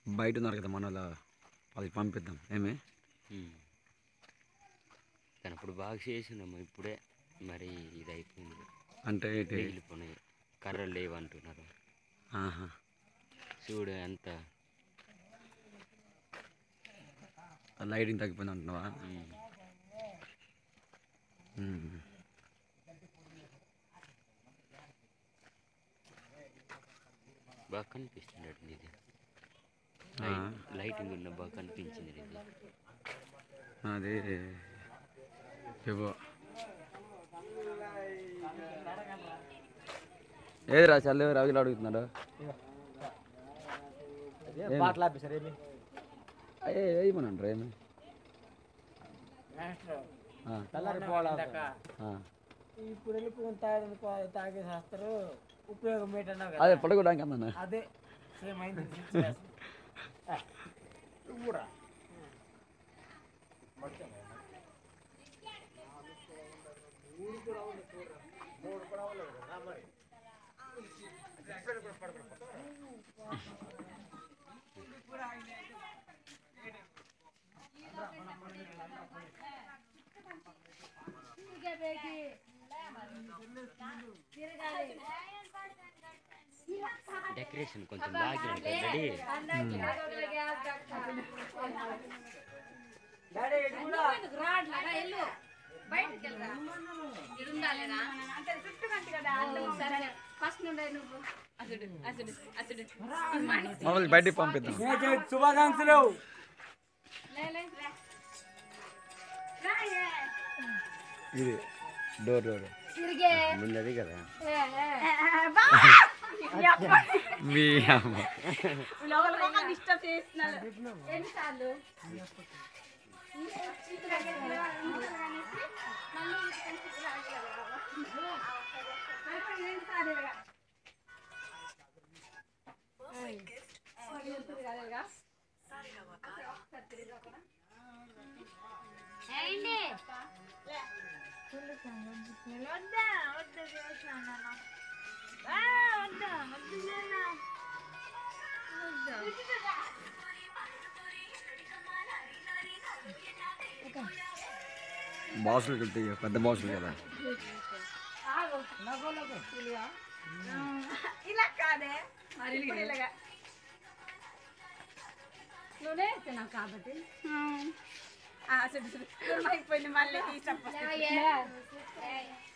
బయట ఉన్నారు కదా మన వాళ్ళ వాళ్ళకి పంపిద్దాం ఏమి కానీ అప్పుడు బాగా చేసినాము ఇప్పుడే మరి ఇది అయిపోయింది అంటే ఏంటి? మిగిలిపోయినాయి కర్రలు లేవు అంటున్నారు ఆహా చూడు ఎంత లైటింగ్ తగ్గిపోయింది అంటున్నావా ఉమ్. ఉమ్. బాగా కనిపిస్తుంది ఇది ఆ. లైటింగ్ ఉన్న బాగా కనిపించింది ఇది అది ఇవ్వ ఏదిరా చల్లు రవిలు అడుగుతున్నాడు బాటలు ఆపేశారు ఏమి అయ్యే వేయమనంటారు ఏమి ఆ, తెల్లారిపోవాలి ఆ. ఇప్పుడు వెళ్ళిపోయిన తాగి తాగేసేస్తారు ఉపయోగం ఏంటన్నావు కదా అదే పడగొడానికి అన్న అదే సేమ్ అయింది situation. ఏ, ఊరా డెకరేషన్ కొంచెం లాగినట్టు రెడీ మమ్మల్ని బయటికి పంపిద్దాం శుభాకాంక్షలు ఇది డోర్ డోర్ ముందది కదా మీ అమ్మ డిస్టర్బ్ చేస్తున్నారు ఎన్నిసార్లు వద్దా వద్దా చేసినా వద్దా వద్దు బాసులు వెళ్తాయి పెద్ద బాసులు కదా ఇలా కాదే ఇప్పుడు ఇలాగా నువ్వే తిన్నావు కాబట్టి అసలు అయిపోయింది మళ్ళీ ఈ చప్ప